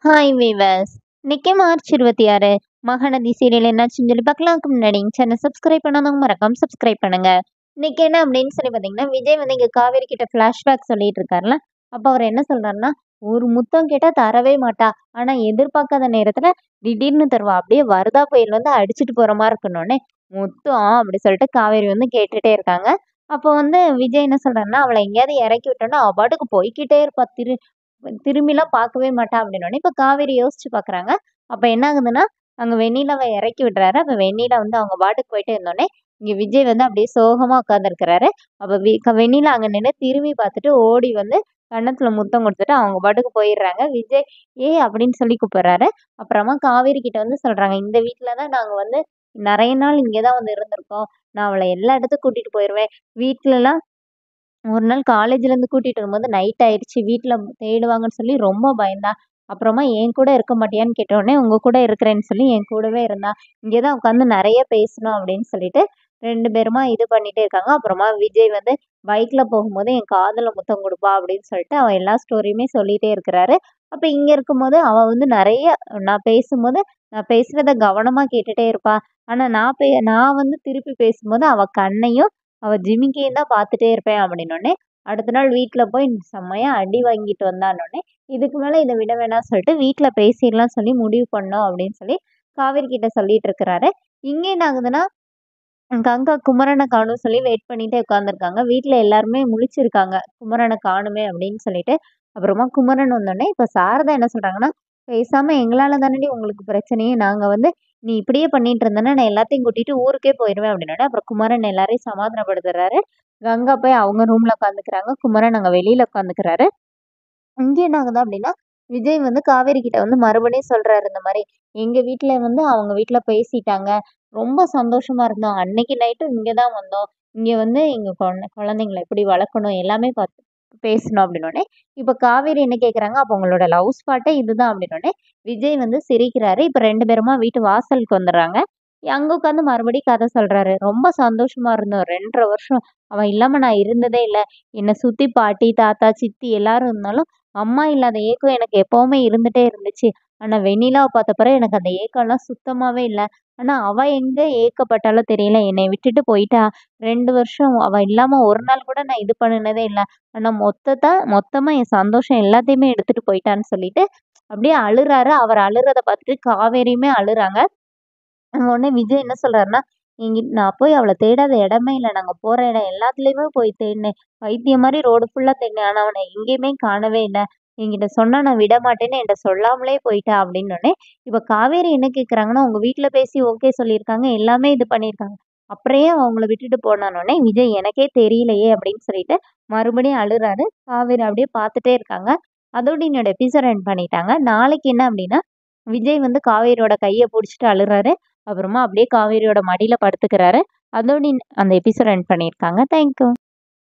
hi viewers இன்னைக்கு March இருபத்தி ஆறு மகாநதி சீரியல் என்னாச்சுன்னு சொல்லி பார்க்கலாம்க்கு முன்னாடி சேனல் சப்ஸ்கிரைப் பண்ணாதவங்க மறக்காம சப்ஸ்கிரைப் பண்ணுங்க இன்னைக்கு என்ன அப்படின்னு சொல்லி பார்த்தீங்கன்னா விஜய் வந்து இங்கே காவேரி கிட்ட ஃப்ளாஷ்பேக் சொல்லிட்டு இருக்காருல அப்போ அவர் என்ன சொல்றாருன்னா ஒரு முத்தம் கேட்டால் தரவே மாட்டா ஆனால் எதிர்பார்க்காத நேரத்தில் திடீர்னு தருவா அப்படியே வருதா புயல் வந்து அடிச்சுட்டு போகிற மாதிரி இருக்கணுன்னே முத்தம் அப்படி சொல்லிட்டு காவேரி வந்து கேட்டுட்டே இருக்காங்க அப்போ வந்து விஜய் என்ன சொல்றாருன்னா அவளை எங்கேயாவது இறக்கி விட்டோன்னா அவ பாட்டுக்கு போய்க்கிட்டே இருப்பா திரு திரும்பிலாம் பார்க்கவே மாட்டா அப்படின்னோடனே இப்போ காவேரி யோசிச்சு பார்க்குறாங்க அப்போ என்ன ஆகுதுன்னா அங்கே வெண்ணிலாவை இறக்கி விடுறாரு அப்போ வெண்ணிலா வந்து அவங்க பாட்டுக்கு போயிட்டு இருந்தோடனே இங்கே விஜய் வந்து அப்படியே சோகமாக உட்காந்துருக்கிறாரு அப்போ வி க- வெண்ணிலா அங்கே நின்று திரும்பி பார்த்துட்டு ஓடி வந்து கன்னத்தில் முத்தம் கொடுத்துட்டு அவங்க பாட்டுக்கு போயிடுறாங்க விஜய் ஏ அப்படின்னு சொல்லி கூப்பிடுறாரு அப்புறமா காவேரி கிட்ட வந்து சொல்கிறாங்க இந்த வீட்டில் தான் நாங்கள் வந்து நிறைய நாள் இங்கே தான் வந்து இருந்திருக்கோம் நான் அவளை எல்லா இடத்துக்கும் கூட்டிகிட்டு போயிடுவேன் வீட்டிலலாம் ஒரு நாள் காலேஜ்லேருந்து கூட்டிகிட்டு வரும்போது நைட் ஆயிடுச்சு வீட்டில் தேடுவாங்கன்னு சொல்லி ரொம்ப பயந்தா அப்புறமா என் கூட இருக்க மாட்டியான்னு கேட்டோடனே உங்கள் கூட இருக்கிறேன்னு சொல்லி என் கூடவே இருந்தா இங்கே தான் உட்காந்து நிறைய பேசணும் அப்படின்னு சொல்லிட்டு ரெண்டு பேருமா இது பண்ணிட்டே இருக்காங்க அப்புறமா விஜய் வந்து பைக்கில் போகும்போது என் காதில் முத்தம் கொடுப்பா அப்படின்னு சொல்லிட்டு அவன் எல்லா ஸ்டோரியுமே சொல்லிகிட்டே இருக்கிறாரு அப்போ இங்கே இருக்கும்போது அவள் வந்து நிறைய நான் பேசும்போது நான் பேசுகிறத கவனமாக கேட்டுகிட்டே இருப்பா ஆனால் நான் பே நான் வந்து திருப்பி பேசும்போது அவள் கண்ணையும் அவள் ஜிமிக்கையும் தான் பார்த்துட்டே இருப்பேன் அப்படின்னோடனே அடுத்த நாள் வீட்டில் போய் செம்மையா அடி வாங்கிட்டு வந்தானோடனே இதுக்கு மேலே இதை விட வேணாம் சொல்லிட்டு வீட்டில் பேசிடலாம் சொல்லி முடிவு பண்ணோம் அப்படின்னு சொல்லி காவேரி கிட்ட சொல்லிட்டு இருக்கிறாரு இங்கே என்ன ஆகுதுன்னா கங்கா குமரனை காணும் சொல்லி வெயிட் பண்ணிட்டே உட்காந்துருக்காங்க வீட்டில் எல்லாருமே முழிச்சிருக்காங்க குமரனை காணுமே அப்படின்னு சொல்லிட்டு அப்புறமா குமரன் வந்தோடனே இப்போ சாரதா என்ன சொல்கிறாங்கன்னா பேசாமல் எங்களால் தானடி உங்களுக்கு பிரச்சனையே நாங்கள் வந்து நீ இப்படியே பண்ணிட்டு இருந்தேன்னா நான் எல்லாத்தையும் கூட்டிட்டு ஊருக்கே போயிடுவேன் அப்படின்னோடனே அப்புறம் குமரன் எல்லாரையும் சமாதானப்படுத்துறாரு கங்கா போய் அவங்க ரூமில் உட்காந்துக்கிறாங்க குமரன் அங்கே வெளியில் உட்காந்துக்கிறாரு இங்கே என்ன ஆகுது அப்படின்னா விஜய் வந்து காவேரி கிட்ட வந்து மறுபடியும் சொல்றாரு இந்த மாதிரி எங்க வீட்ல வந்து அவங்க வீட்ல பேசிட்டாங்க ரொம்ப சந்தோஷமா இருந்தோம் அன்னைக்கு நைட்டும் இங்கே தான் வந்தோம் இங்க வந்து எங்க குழந்தை குழந்தைங்களை எப்படி வளர்க்கணும் எல்லாமே பார்த்து பேசணும் அப்படின்னோடனே இப்போ காவேரி என்ன கேட்குறாங்க அப்போ உங்களோட லவ் ஸ்பாட்டே இதுதான் அப்படின்னோடனே விஜய் வந்து சிரிக்கிறாரு இப்போ ரெண்டு பேருமா வீட்டு வாசலுக்கு வந்துடுறாங்க அங்க உட்காந்து மறுபடியும் கதை சொல்றாரு ரொம்ப சந்தோஷமா இருந்தோம் ரெண்டரை வருஷம் அவன் இல்லாம நான் இருந்ததே இல்லை என்னை சுத்தி பாட்டி தாத்தா சித்தி எல்லாரும் இருந்தாலும் அம்மா இல்லாத ஏக்கம் எனக்கு எப்பவுமே இருந்துட்டே இருந்துச்சு ஆனா வெண்ணிலாவை பார்த்த பிறகு எனக்கு அந்த ஏக்கம்லாம் சுத்தமாவே இல்லை ஆனா அவ எங்க ஏக்கப்பட்டாலோ தெரியல என்னை விட்டுட்டு போயிட்டா ரெண்டு வருஷம் அவ இல்லாம ஒரு நாள் கூட நான் இது பண்ணினதே இல்லை ஆனா மொத்தத்தை மொத்தமா என் சந்தோஷம் எல்லாத்தையுமே எடுத்துட்டு போயிட்டான்னு சொல்லிட்டு அப்படியே அழுறாரு அவர் அழுறத பார்த்துட்டு காவேரியுமே அழுறாங்க உடனே விஜய் என்ன சொல்றாருன்னா எங்க நான் போய் அவளை தேடாத இடமே இல்லை நாங்கள் போகிற இடம் எல்லாத்துலேயுமே போய் தேடினேன் பைத்தியம் மாதிரி ரோடு ஃபுல்லாக தேடினேன் ஆனால் அவனை எங்கேயுமே காணவே இல்லை என்கிட்ட சொன்னா நான் விட மாட்டேன்னு என்கிட்ட சொல்லாமலே போயிட்டா அப்படின்னோடனே இப்போ காவேரி என்ன கேட்குறாங்கன்னா உங்கள் வீட்டில் பேசி ஓகே சொல்லியிருக்காங்க எல்லாமே இது பண்ணியிருக்காங்க அப்புறையே அவங்கள விட்டுட்டு போனானோடனே விஜய் எனக்கே தெரியலையே அப்படின்னு சொல்லிட்டு மறுபடியும் அழுறாரு காவேரி அப்படியே பார்த்துட்டே இருக்காங்க அதோட என்னோட எபிசோட் எண்ட் பண்ணிட்டாங்க நாளைக்கு என்ன அப்படின்னா விஜய் வந்து காவேரியோட கையை பிடிச்சிட்டு அழுறாரு அப்புறமா அப்படியே காவேரியோட மடியில் படுத்துக்கிறாரு அதோட இந்த- அந்த எபிசோட் எண்ட் பண்ணியிருக்காங்க தேங்க்யூ